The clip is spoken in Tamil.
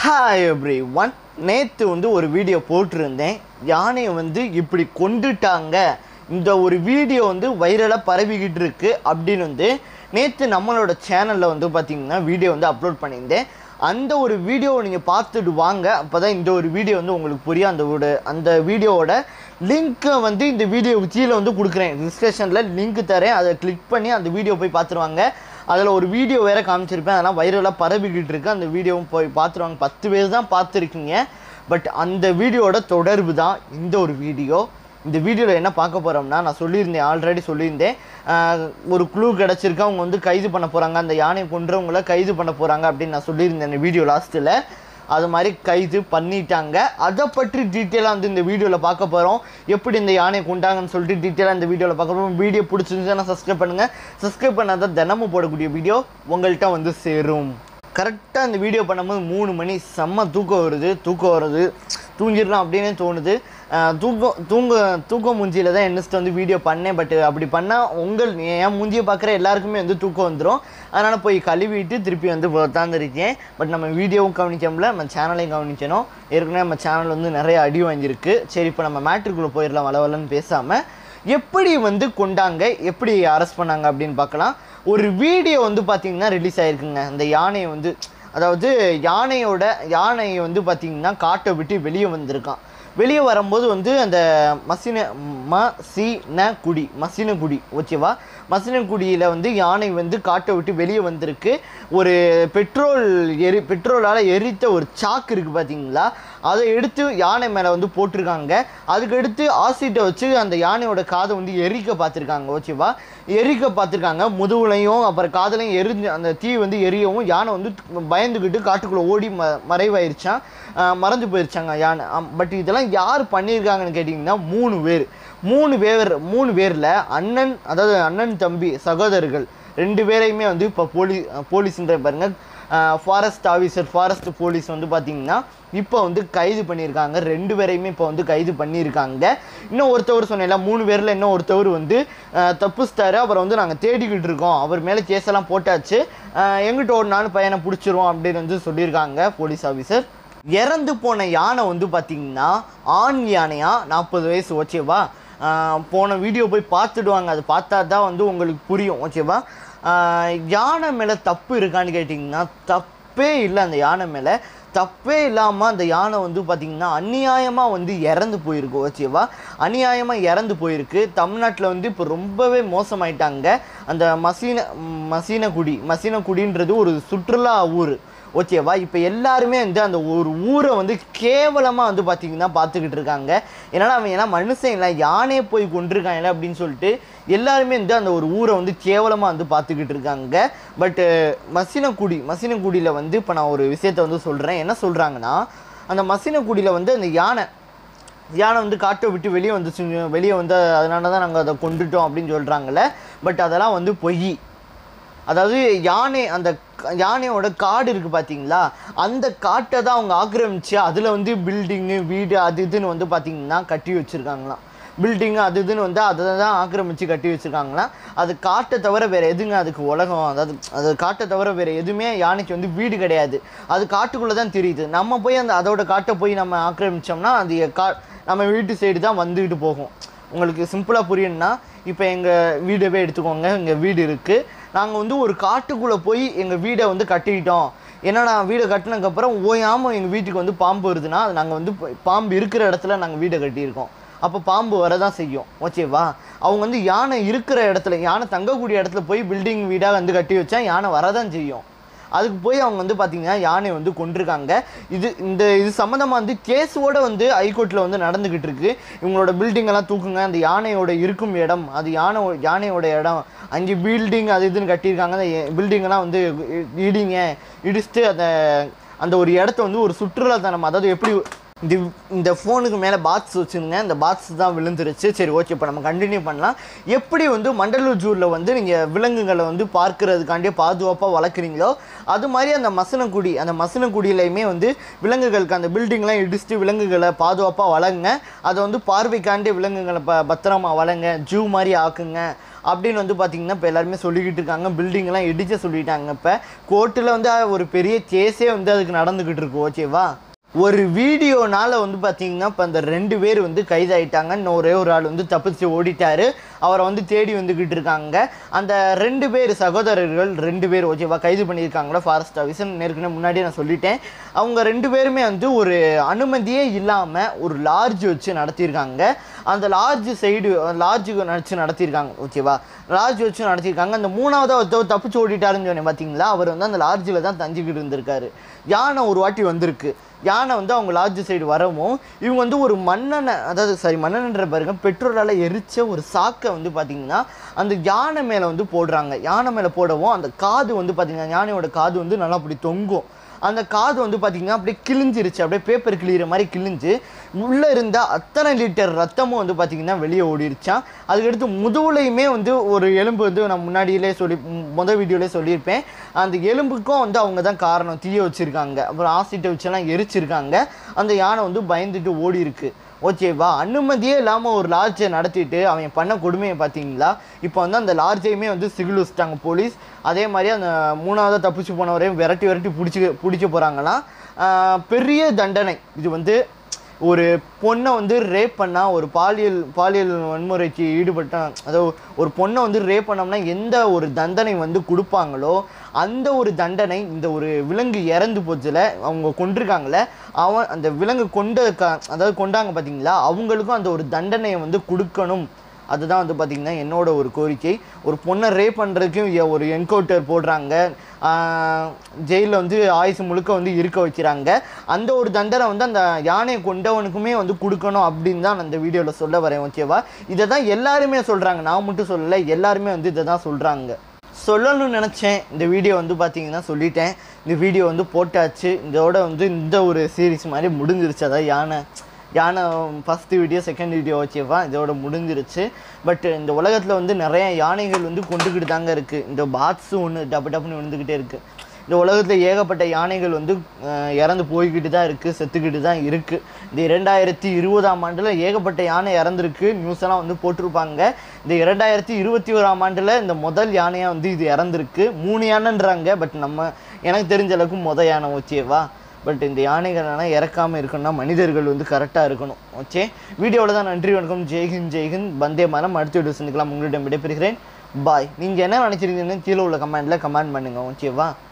ஹாய் எவ்ரி ஒன் நேற்று வந்து ஒரு வீடியோ போட்டிருந்தேன் யானையை வந்து இப்படி கொண்டுட்டாங்க இந்த ஒரு வீடியோ வந்து வைரலாக பரவிக்கிட்டு இருக்கு அப்படின்னு வந்து நேற்று நம்மளோட சேனலில் வந்து பார்த்தீங்கன்னா வீடியோ வந்து அப்லோட் பண்ணியிருந்தேன் அந்த ஒரு வீடியோவை நீங்கள் பார்த்துட்டு வாங்க அப்போ தான் இந்த ஒரு வீடியோ வந்து உங்களுக்கு புரியும் அந்த ஒரு அந்த வீடியோவோட லிங்க்கை வந்து இந்த வீடியோவுக்கு கீழே வந்து கொடுக்குறேன் டிஸ்கிரிப்ஷனில் லிங்க் தரேன் அதை கிளிக் பண்ணி அந்த வீடியோ போய் பார்த்துருவாங்க அதில் ஒரு வீடியோ வேறு காமிச்சிருப்பேன் அதெல்லாம் வைரலாக பரவிக்கிட்டு இருக்கு அந்த வீடியோவும் போய் பார்த்துருவாங்க பத்து பேர் தான் பார்த்துருக்கீங்க பட் அந்த வீடியோட தொடர்பு தான் இந்த ஒரு வீடியோ இந்த வீடியோவில் என்ன பார்க்க போகிறோம்னா நான் சொல்லியிருந்தேன் ஆல்ரெடி சொல்லியிருந்தேன் ஆஹ் ஒரு க்ளூ கிடச்சிருக்கு அவங்க வந்து கைது பண்ண போகிறாங்க அந்த யானையை கொன்றவங்கள கைது பண்ண போகிறாங்க அப்படின்னு நான் சொல்லியிருந்தேன் இந்த வீடியோ லாஸ்ட்டில் அது மாதிரி கைது பண்ணிட்டாங்க அதை பற்றி டீட்டெயிலாக வந்து இந்த வீடியோவில் பார்க்க போகிறோம் எப்படி இந்த யானையை கொண்டாங்கன்னு சொல்லிட்டு டீட்டெயிலாக இந்த வீடியோவில் பார்க்க போகிறோம் வீடியோ பிடிச்சிருந்துச்சுன்னா சப்ஸ்கிரைப் பண்ணுங்கள் சப்ஸ்கிரைப் பண்ணாத தினமும் போடக்கூடிய வீடியோ உங்கள்கிட்ட வந்து சேரும் கரெக்டாக இந்த வீடியோ பண்ணும்போது மூணு மணி செம்ம தூக்கம் வருது தூக்கம் வருது தூங்கிடலாம் அப்படின்னு தோணுது ஆஹ் தூக்கம் தூங்க தூக்கம் மூஞ்சியில் தான் என்னிஸ்ட்டு வந்து வீடியோ பண்ணேன் பட் அப்படி பண்ணால் உங்கள் என் மூஞ்சியை பார்க்குற எல்லாருக்குமே வந்து தூக்கம் வந்துடும் அதனால் போய் கழுவிட்டு திருப்பி வந்து உட்காந்துருக்கேன் பட் நம்ம வீடியோவும் கவனிக்கமுல நம்ம சேனலையும் கவனிக்கணும் ஏற்கனவே நம்ம சேனல் வந்து நிறைய அடி வாங்கியிருக்கு சரி இப்போ நம்ம மேட்ருக்குள்ளே போயிடலாம் வளவலன்னு பேசாமல் எப்படி வந்து கொண்டாங்க எப்படி அரெஸ்ட் பண்ணாங்க அப்படின்னு பார்க்கலாம் ஒரு வீடியோ வந்து பார்த்தீங்கன்னா ரிலீஸ் ஆயிருக்குங்க அந்த யானையை வந்து அதாவது யானையோட யானையை வந்து பார்த்தீங்கன்னா காட்டை விட்டு வெளியே வந்திருக்கான் வெளியே வரும்போது வந்து அந்த மசின ம சி ந குடி மசின குடி ஓகேவா மசின குடியில் வந்து யானை வந்து காட்டை விட்டு வெளியே வந்திருக்கு ஒரு பெட்ரோல் எரி பெட்ரோலால் எரித்த ஒரு சாக்கு இருக்குது பார்த்தீங்களா அதை எடுத்து யானை மேலே வந்து போட்டிருக்காங்க அதுக்கு எடுத்து ஆசிட்டை வச்சு அந்த யானையோட காதை வந்து எரிக்க பார்த்துருக்காங்க ஓகேவா எரிக்க பார்த்துருக்காங்க முதுகுலையும் அப்புறம் காதலையும் எரிஞ்சு அந்த தீ வந்து எரியவும் யானை வந்து பயந்துக்கிட்டு காட்டுக்குள்ளே ஓடி ம மறைவாயிருச்சான் ஆஹ் மறைஞ்சு போயிருச்சாங்க யானை பட் இதெல்லாம் யார் பண்ணியிருக்காங்கன்னு கேட்டிங்கன்னா மூணு பேர் மூணு பேர் மூணு பேரில் அண்ணன் அதாவது அண்ணன் தம்பி சகோதரர்கள் ரெண்டு பேரையுமே வந்து இப்போ போலீ போலீஸ்ன்ற பாருங்க ஃபாரஸ்ட் ஆஃபீஸர் ஃபாரஸ்ட் போலீஸ் வந்து பார்த்தீங்கன்னா இப்போ வந்து கைது பண்ணியிருக்காங்க ரெண்டு பேரையுமே இப்போ வந்து கைது பண்ணியிருக்காங்க இன்னும் ஒருத்தவர் சொன்னேன்ல மூணு பேரில் இன்னும் ஒருத்தவர் வந்து ஆஹ் தப்பிச்சிட்டாரு அப்புறம் வந்து நாங்கள் தேடிக்கிட்டு இருக்கோம் அவர் மேலே கேஸெல்லாம் போட்டாச்சு ஆஹ் எங்கிட்ட ஒரு நாள் பையனை பிடிச்சிரும் அப்படின்னு வந்து சொல்லியிருக்காங்க போலீஸ் ஆஃபீஸர் இறந்து போன யானை வந்து பார்த்தீங்கன்னா ஆண் யானையா நாற்பது வயசு ஓகேவா ஆஹ் போன வீடியோ போய் பார்த்துடுவாங்க அது பார்த்தா தான் வந்து உங்களுக்கு புரியும் ஓகேவா ஆஹ் யானை மேலே தப்பு இருக்கான்னு கேட்டிங்கன்னா தப்பே இல்லை அந்த யானை மேலே தப்பே இல்லாமல் அந்த யானை வந்து பார்த்திங்கன்னா அநியாயமாக வந்து இறந்து போயிருக்கு ஓகேவா அநியாயமாக இறந்து போயிருக்கு தமிழ்நாட்டில் வந்து இப்போ ரொம்பவே மோசமாயிட்டாங்க அந்த மசீன மசீனகுடி மசீனகுடின்றது ஒரு சுற்றுலா ஊர் ஓகேவா இப்போ எல்லாருமே வந்து அந்த ஒரு ஊரை வந்து கேவலமாக வந்து பார்த்தீங்கன்னா பார்த்துக்கிட்டு இருக்காங்க என்னடா அவன் ஏன்னா மனுஷன் இல்லை யானையை போய் கொண்டிருக்காங்கல்ல அப்படின்னு சொல்லிட்டு எல்லாருமே வந்து அந்த ஒரு ஊரை வந்து கேவலமாக வந்து பார்த்துக்கிட்டு இருக்காங்க பட்டு மசினக்குடி மசினக்குடியில் வந்து இப்போ நான் ஒரு விஷயத்த வந்து சொல்கிறேன் என்ன சொல்கிறாங்கன்னா அந்த மசினக்குடியில் வந்து அந்த யானை யானை வந்து காட்டை விட்டு வெளியே வந்துச்சு வெளியே வந்து அதனால தான் நாங்கள் அதை கொண்டுட்டோம் அப்படின்னு சொல்கிறாங்கல்ல பட் அதெல்லாம் வந்து பொய் அதாவது யானை அந்த க- யானையோட காடு இருக்குது பார்த்தீங்களா அந்த காட்டை தான் அவங்க ஆக்கிரமிச்சு அதில் வந்து பில்டிங்கு வீடு அது இதுன்னு வந்து பார்த்தீங்கன்னா கட்டி வச்சுருக்காங்களாம் பில்டிங்கு அது இதுன்னு வந்து அதை தான் ஆக்கிரமிச்சு கட்டி வச்சுருக்காங்களாம் அது காட்டை தவிர வேறு எதுங்க அதுக்கு உலகம் அதாவது அது காட்டை தவிர வேறு எதுவுமே யானைக்கு வந்து வீடு கிடையாது அது காட்டுக்குள்ளே தான் தெரியுது நம்ம போய் அந்த அதோட காட்டை போய் நம்ம ஆக்கிரமிச்சோம்னா அது கா நம்ம வீட்டு சைடு தான் வந்துக்கிட்டு போகும் உங்களுக்கு சிம்பிளாக புரியணும்னா இப்போ எங்கள் வீடவே எடுத்துக்கோங்க எங்கள் வீடு இருக்குது நாங்கள் வந்து ஒரு காட்டுக்குள்ளே போய் எங்கள் வீடை வந்து கட்டிக்கிட்டோம் என்னடா வீடை கட்டினதுக்கப்புறம் ஓயாமல் எங்கள் வீட்டுக்கு வந்து பாம்பு வருதுன்னா அது நாங்கள் வந்து ப- பாம்பு இருக்கிற இடத்துல நாங்கள் வீடை கட்டியிருக்கோம் அப்போ பாம்பு வரதான் செய்யும் ஓகேவா அவங்க வந்து யானை இருக்கிற இடத்துல யானை தங்கக்கூடிய இடத்துல போய் பில்டிங் வீடாக வந்து கட்டி வச்சா யானை வரதான் செய்யும் அதுக்கு போய் அவங்க வந்து பார்த்தீங்கன்னா யானை வந்து கொண்டிருக்காங்க இது இந்த இது சம்மந்தமாக வந்து கேஸோட வந்து ஹைகோர்ட்டில் வந்து நடந்துக்கிட்டு இருக்கு இவங்களோட building எல்லாம் தூக்குங்க அந்த யானையோட இருக்கும் இடம் அது யானை யானையோட இடம் அங்கே பில்டிங் அது இதுன்னு கட்டியிருக்காங்க அந்த building எல்லாம் வந்து இ- இடிங்க இடிச்சுட்டு அந்த அந்த ஒரு இடத்த வந்து ஒரு சுற்றுலாத்தனம் அதாவது எப்படி இந்த இந்த ஃபோனுக்கு மேலே பாக்ஸ் வச்சுருங்க இந்த பாக்ஸ் தான் விழுந்துருச்சு சரி ஓகே இப்போ நம்ம கண்டினியூ பண்ணலாம் எப்படி வந்து மண்டலூர் ஜூவில் வந்து நீங்கள் விலங்குகளை வந்து பார்க்கறதுக்காண்டியே பாதுகாப்பாக வளர்க்குறீங்களோ அது மாதிரி அந்த மசனக்குடி அந்த மசனக்குடியிலையுமே வந்து விலங்குகளுக்கு அந்த பில்டிங்லாம் இடிச்சுட்டு விலங்குகளை பாதுகாப்பாக வளங்க அதை வந்து பார்வைக்காண்டி விலங்குகளை ப பத்திரமா வளங்க ஜூ மாதிரி ஆக்குங்க அப்படின்னு வந்து பார்த்தீங்கன்னா இப்போ எல்லாருமே சொல்லிக்கிட்டு இருக்காங்க பில்டிங்லாம் இடிச்ச சொல்லிட்டாங்க இப்போ கோர்ட்டில் வந்து ஒரு பெரிய கேஸே வந்து அதுக்கு நடந்துக்கிட்டு இருக்கு ஓகேவா ஒரு வீடியோனால வந்து பார்த்தீங்கன்னா இப்போ அந்த ரெண்டு பேர் வந்து கைதாயிட்டாங்க இன்னும் ஒரே ஒரு ஆள் வந்து தப்பிச்சு ஓடிட்டாரு அவரை வந்து தேடி வந்துக்கிட்டு இருக்காங்க அந்த ரெண்டு பேர் சகோதரர்கள் ரெண்டு பேர் ஓகேவா கைது பண்ணியிருக்காங்களா ஃபாரஸ்ட் ஆஃபீஸர் ஏற்கனவே முன்னாடியே நான் சொல்லிட்டேன் அவங்க ரெண்டு பேருமே வந்து ஒரு அனுமதியே இல்லாமல் ஒரு லாட்ஜ் வச்சு நடத்தியிருக்காங்க அந்த லாட்ஜ் சைடு லாட்ஜுக்கு நினச்சி நடத்தியிருக்காங்க ஓகேவா லாட்ஜ் வச்சு நடத்தியிருக்காங்க அந்த மூணாவதாக ஒருத்தவர் தப்பிச்சு ஓடிட்டாருன்னு சொன்னேன் பார்த்தீங்களா அவர் வந்து அந்த லாட்ஜில் தான் தங்கிக்கிட்டு இருந்திருக்காரு யானை ஒரு வாட்டி வந்திருக்கு யானை வந்து அவங்க லாட்ஜ் சைடு வரவும் இவங்க வந்து ஒரு மண்ணெண்ணெய் அதாவது சாரி மண்ணெண்ணன்ற பாருங்க பெட்ரோலால் எரிச்ச ஒரு சாக்கை வந்து பார்த்தீங்கன்னா அந்த யானை மேலே வந்து போடுறாங்க யானை மேலே போடவும் அந்த காது வந்து பார்த்தீங்கன்னா யானையோட காது வந்து நல்லா அப்படி தொங்கும் அந்த காது வந்து பார்த்தீங்கன்னா அப்படியே கிழிஞ்சிருச்சு அப்படியே பேப்பர் கிழிகிற மாதிரி கிழிஞ்சு உள்ளே இருந்த அத்தனை லிட்டர் ரத்தமும் வந்து பார்த்தீங்கன்னா வெளியே ஓடிருச்சான் அதுக்கடுத்து முதுகுலையுமே வந்து ஒரு எலும்பு வந்து நான் முன்னாடியிலே சொல்லி ம், முத வீடியோலே சொல்லியிருப்பேன் அந்த எலும்புக்கும் வந்து அவங்க தான் காரணம் தீய வச்சுருக்காங்க அப்புறம் ஆசிட்டை வச்செல்லாம் எரிச்சிருக்காங்க அந்த யானை வந்து பயந்துட்டு ஓடி இருக்கு ஓகேவா அனுமதியே இல்லாமல் ஒரு லாட்ஜை நடத்திட்டு அவன் பண்ண கொடுமையை பார்த்தீங்களா இப்போ வந்து அந்த லாட்ஜையுமே வந்து சிகில் வச்சுட்டாங்க போலீஸ் அதே மாதிரி அந்த மூணாவதாக தப்பிச்சு போனவரையும் விரட்டி விரட்டி பிடிச்சி பிடிக்க போகிறாங்களாம் பெரிய தண்டனை இது வந்து ஒரு பொண்ணை வந்து ரேப் பண்ணால் ஒரு பாலியல் பாலியல் வன்முறைக்கு ஈடுபட்டான் அதாவது ஒரு பொண்ணை வந்து ரேப் பண்ணோம்னா எந்த ஒரு தண்டனை வந்து கொடுப்பாங்களோ அந்த ஒரு தண்டனை இந்த ஒரு விலங்கு இறந்து போச்சுல அவங்க கொண்டிருக்காங்களே அவன் அந்த விலங்கு கொண்ட க அதாவது கொண்டாங்க பார்த்தீங்களா அவங்களுக்கும் அந்த ஒரு தண்டனையை வந்து கொடுக்கணும் அதுதான் வந்து பார்த்திங்கன்னா என்னோட ஒரு கோரிக்கை ஒரு பொண்ணை ரேப் பண்ணுறதுக்கும் எ- ஒரு என்கவுண்டர் போடுறாங்க ஜெயிலில் வந்து ஆயுசு முழுக்க வந்து இருக்க வைக்கிறாங்க அந்த ஒரு தண்டனை வந்து அந்த யானையை கொண்டவனுக்குமே வந்து கொடுக்கணும் அப்படின்னு தான் நான் இந்த வீடியோவில் சொல்ல வரேன் ஓகேவா இதை தான் எல்லாருமே சொல்கிறாங்க நான் மட்டும் சொல்லலை எல்லாருமே வந்து இதை தான் சொல்கிறாங்க சொல்லணும்னு நினச்சேன் இந்த வீடியோ வந்து பார்த்தீங்கன்னா சொல்லிட்டேன் இந்த வீடியோ வந்து போட்டாச்சு இதோட வந்து இந்த ஒரு சீரிஸ் மாதிரி முடிஞ்சிருச்சு அதாவது யானை யானை ஃபஸ்ட்டு வீடியோ செகண்ட் வீடியோ ஓகேவா இதோட முடிஞ்சிருச்சு பட் இந்த உலகத்தில் வந்து நிறைய யானைகள் வந்து கொண்டுக்கிட்டு தாங்க இருக்குது இந்த பாத்ஸும் ஒன்று டப்பு டப்புன்னு விழுந்துக்கிட்டே இருக்குது இந்த உலகத்தில் ஏகப்பட்ட யானைகள் வந்து அஹ், இறந்து போய்கிட்டு தான் இருக்குது செத்துக்கிட்டு தான் இருக்குது இந்த இரண்டாயிரத்தி இருபதாம் ஆண்டில் ஏகப்பட்ட யானை இறந்துருக்கு நியூஸ் எல்லாம் வந்து போட்டிருப்பாங்க இந்த இரண்டாயிரத்தி இருபத்தி ஓராம் ஆண்டில் இந்த முதல் யானையாக வந்து இது இறந்துருக்கு மூணு யானைன்றாங்க பட் நம்ம எனக்கு தெரிஞ்ச அளவுக்கு முத யானை ஓகேவா பட் இந்த யானைகளெல்லாம் இறக்காமல் இருக்கணும்னா மனிதர்கள் வந்து கரெக்டாக இருக்கணும் ஓகே வீடியோவில் தான் நன்றி வணக்கம் ஜெய்ஹிந்த் ஜெய்ஹிந்த் வந்தே மரம் அடுத்த வீடியோ சந்திக்கலாம் உங்களிடம் விடைபெறுகிறேன் பாய் நீங்கள் என்ன நினைச்சிருக்கீங்கன்னு கீழே உள்ள கமெண்ட்டில் கமெண்ட் பண்ணுங்கள் ஓகேவா